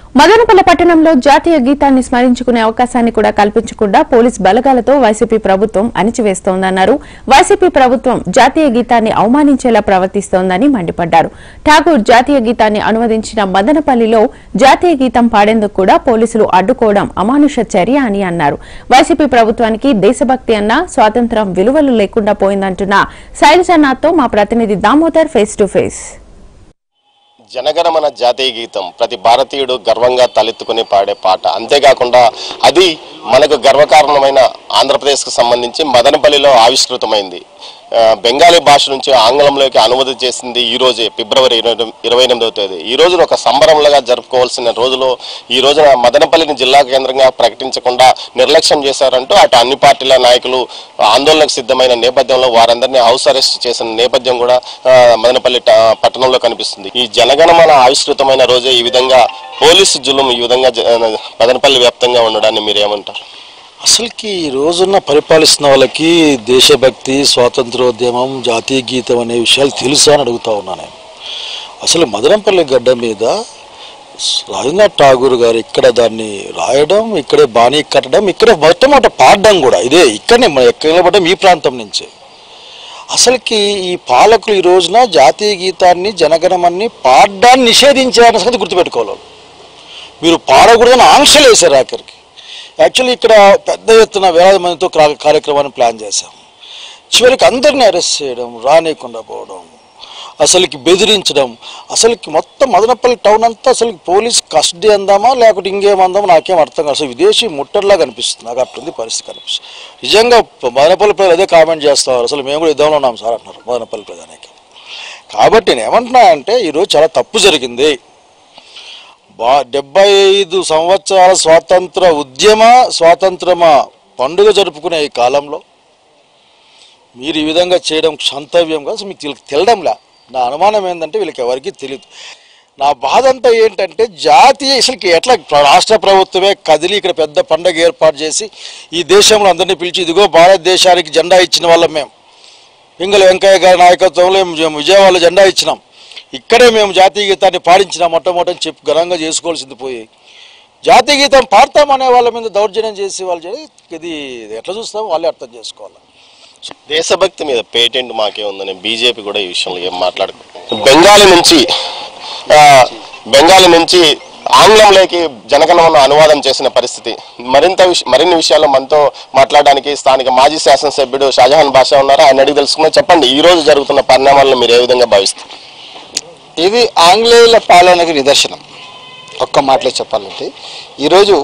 మదనపల్లె పట్టణంలో జాతీయ గీతాన్ని స్మరించుకునే అవకాశాన్ని కూడా కల్పించకుండా పోలీస్ బలగాలతో వైసీపీ ప్రభుత్వం అణిచివేస్తోందన్నారు వైసీపీ ప్రభుత్వం జాతీయ గీతాన్ని అవమానించేలా ప్రవర్తిస్తోందని మండిపడ్డారు ఠాగూర్ జాతీయ గీతాన్ని అనువదించిన మదనపల్లిలో జాతీయ గీతం పాడేందుకు కూడా పోలీసులు అడ్డుకోవడం అమానుష చర్య అని అన్నారు వైసీపీ ప్రభుత్వానికి దేశభక్తి అన్న స్వాతంత్ర్యం విలువలు లేకుండా పోయిందంటున్న శైలజనాథ్తో మా ప్రతినిధి Damodar face to face Jana Gana Mana జాతీయ గీతం ప్రతి భారతీయుడు గర్వంగా తలెత్తుకుని పాడే పాట అంతేకాకుండా అది మనకు గర్వకారణమైన ఆంధ్రప్రదేశ్కు సంబంధించి మదనపల్లిలో ఆవిష్కృతమైంది ఆ, బెంగాలీ భాష నుంచి ఆంగ్లంలోకి అనువాదం చేసింది ఈ రోజే ఫిబ్రవరి ఇరవై ఇరవై ఎనిమిదవ తేదీ ఈ రోజున ఒక సంబరంలాగా జరుపుకోవాల్సిన రోజులో ఈ రోజున మదనపల్లిని జిల్లా కేంద్రంగా ప్రకటించకుండా నిర్లక్ష్యం చేశారంటూ అటు అన్ని పార్టీల నాయకులు ఆందోళనకు సిద్ధమైన నేపథ్యంలో వారందరినీ హౌస్ అరెస్ట్ చేసిన నేపథ్యం కూడా ఆ, మదనపల్లి ట- పట్టణంలో కనిపిస్తుంది ఈ జనగణమన ఆవిష్కృతమైన రోజే ఈ విధంగా పోలీసు జులుం ఈ విధంగా జ- మదనపల్లి వ్యాప్తంగా ఉండడాన్ని మీరేమంటారు అసలుకి ఈ రోజున్న పరిపాలిస్తున్న వాళ్ళకి దేశభక్తి స్వాతంత్రోద్యమం జాతీయ గీతం అనే విషయాలు తెలుసా అని అడుగుతా ఉన్నా నేను అసలు మదనంపల్లి గడ్డ మీద రవీంద్రనాథ్ ఠాగూర్ గారు ఇక్కడ దాన్ని రాయడం ఇక్కడే బాణీ కట్టడం ఇక్కడే మొట్టమొదట పాడడం కూడా ఇదే ఇక్కడనే మన ఎక్కడ పడ్డం ఈ ప్రాంతం నుంచే అసలుకి ఈ పాలకులు ఈ రోజున జాతీయ గీతాన్ని జనగణమన్ని పాడడాన్ని నిషేధించారన్న సంగతి గుర్తుపెట్టుకోవాలి వాళ్ళు. మీరు పాడకూడదని ఆంక్షలు వేశారు ఆఖరికి యాక్చువల్లీ ఇక్కడ పెద్ద ఎత్తున వేలాది మందితో క్రా- కార్యక్రమాన్ని ప్లాన్ చేశాం చివరికి అందరినీ అరెస్ట్ చేయడం రానియకుండా పోవడం అసలుకి బెదిరించడం అసలుకి మొత్తం మదనపల్లి టౌన్ అంతా అసలు పోలీస్ కస్టడీ అందామా లేకపోతే ఇంకేమందామా నాకేం అర్థం కాదు అసలు విదేశీ ముట్టడిలా కనిపిస్తుంది నాకు అట్టుంది పరిస్థితి కనిపిస్తుంది నిజంగా మదనపల్లి ప్రజలు అదే కామెంట్ చేస్తారు అసలు మేము కూడా యుద్ధంలో ఉన్నాం సార్ అంటున్నారు మదనపల్లి ప్రజానికి కాబట్టి నేను ఏమంటున్నా అంటే ఈరోజు చాలా తప్పు జరిగింది బా డెబ్బై ఐదు సంవత్సరాల స్వాతంత్ర ఉద్యమ స్వాతంత్రమ పండుగ జరుపుకునే ఈ కాలంలో మీరు ఈ విధంగా చేయడం క్షంతవ్యం కాదు అసలు మీకు తెలు- తెలడంలా నా అనుమానం ఏంటంటే వీళ్ళకి ఎవరికి తెలియదు నా బాధ అంతా ఏంటంటే జాతీయ అసలుకి ఎట్లా ప్ర- రాష్ట్ర ప్రభుత్వమే కదిలి ఇక్కడ పెద్ద పండుగ ఏర్పాటు చేసి ఈ దేశంలో అందరినీ పిలిచి ఇదిగో భారతదేశానికి జెండా ఇచ్చిన వాళ్ళం మేము పింగళ వెంకయ్య గారి నాయకత్వంలో మేము విజయవాడలో జెండా ఇచ్చినాం ఇక్కడే మేము జాతీయ గీతాన్ని పాడించినాం మొట్టమొదటి చెప్పి ఘనంగా చేసుకోవాల్సింది పోయి జాతీయ గీతం పాడతామనే వాళ్ళ మీద దౌర్జన్యం చేసి వాళ్ళు చేసి ఇది ఎట్లా చూస్తాం వాళ్ళే అర్థం చేసుకోవాలి దేశభక్తి మీద పేటెంట్ మాకే ఉందని బీజేపీ కూడా ఈ విషయంలో ఏం మాట్లాడుకుంటుంది బెంగాలీ నుంచి ఆ, బెంగాలీ నుంచి ఆంగ్లంలోకి జనగణమన అనువాదం చేసిన పరిస్థితి మరింత విష- మరిన్ని విషయాల్లో మనతో మాట్లాడడానికి స్థానిక మాజీ శాసనసభ్యుడు షాజహాన్ బాషా ఉన్నారు ఆయన అడిగి తెలుసుకున్నా చెప్పండి ఈ రోజు జరుగుతున్న పరిణామాలను మీరు ఏ విధంగా భావిస్తారు ఇది ఆంగ్లేయుల పాలనకు నిదర్శనం ఒక్క మాటలో చెప్పాలంటే ఈరోజు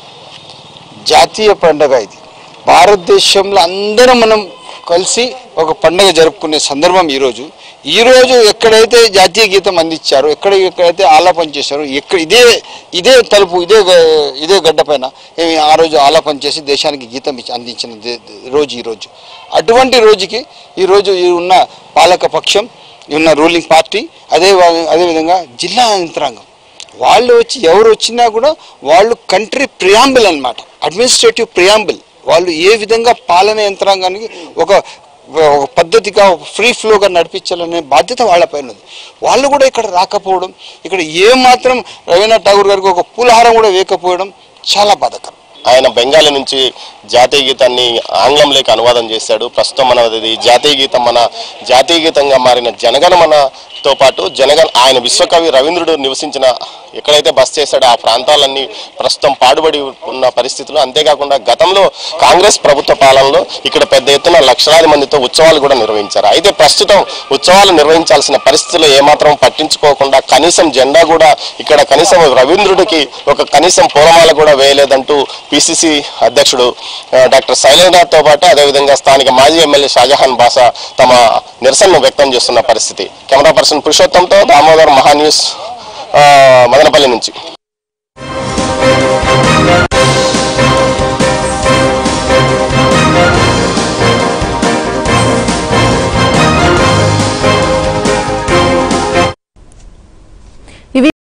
జాతీయ పండుగ ఇది భారతదేశంలో అందరం మనం కలిసి ఒక పండుగ జరుపుకునే సందర్భం ఈరోజు ఈరోజు ఎక్కడైతే జాతీయ గీతం అందించారో ఎక్కడ ఎక్కడైతే ఆలాపన చేశారో ఎక్కడ ఇదే ఇదే తలుపు ఇదే గ- ఇదే గడ్డ పైన ఏమి ఆ రోజు ఆలాపన చేసి దేశానికి గీతం ఇచ్చి అందించిన దే- దే- రోజు ఈరోజు అటువంటి రోజుకి ఈరోజు ఈ ఉన్న పాలక పక్షం ఈ ఉన్న రూలింగ్ పార్టీ అదే వా- అదేవిధంగా జిల్లా యంత్రాంగం వాళ్ళు వచ్చి ఎవరు వచ్చినా కూడా వాళ్ళు కంట్రీ ప్రియాంబుల్ అన్నమాట అడ్మినిస్ట్రేటివ్ ప్రియాంబుల్ వాళ్ళు ఏ విధంగా పాలన యంత్రాంగానికి ఒక ఒక పద్ధతిగా ఫ్రీ ఫ్లోగా నడిపించాలనే బాధ్యత వాళ్ళపైన ఉంది వాళ్ళు కూడా ఇక్కడ రాకపోవడం ఇక్కడ ఏ మాత్రం రవీంద్రనాథ్ ఠాగూర్ గారికి ఒక పూలహారం కూడా వేయకపోవడం చాలా బాధకరం ఆయన బెంగాలీ నుంచి జాతీయ గీతాన్ని ఆంగ్లంలోకి అనువాదం చేశాడు ప్రస్తుతం మనది జాతీయ గీతం మన జాతీయ గీతంగా మారిన జనగణమనతో పాటు జనగణ ఆయన విశ్వకవి రవీంద్రుడు నివసించిన ఎక్కడైతే బస్ చేశాడో ఆ ప్రాంతాలన్నీ ప్రస్తుతం పాడుబడి ఉన్న పరిస్థితులు అంతేకాకుండా గతంలో కాంగ్రెస్ ప్రభుత్వ పాలనలో ఇక్కడ పెద్ద ఎత్తున లక్షలాది మందితో ఉత్సవాలు కూడా నిర్వహించారు అయితే ప్రస్తుతం ఉత్సవాలు నిర్వహించాల్సిన పరిస్థితుల్లో ఏమాత్రం పట్టించుకోకుండా కనీసం జెండా కూడా ఇక్కడ కనీసం రవీంద్రుడికి ఒక కనీసం పూలమాల కూడా వేయలేదంటూ పిసిసి అధ్యక్షుడు ఆ, డాక్టర్ శైలేంద్రనాథ్తో పాటు అదేవిధంగా స్థానిక మాజీ ఎమ్మెల్యే షాజహాన్ బాసా తమ నిరసనను వ్యక్తం చేస్తున్న పరిస్థితి కెమెరా పర్సన్ పురుషోత్తంతో దామోదర్ మహా న్యూస్ ఆ, మదనపల్లి నుంచి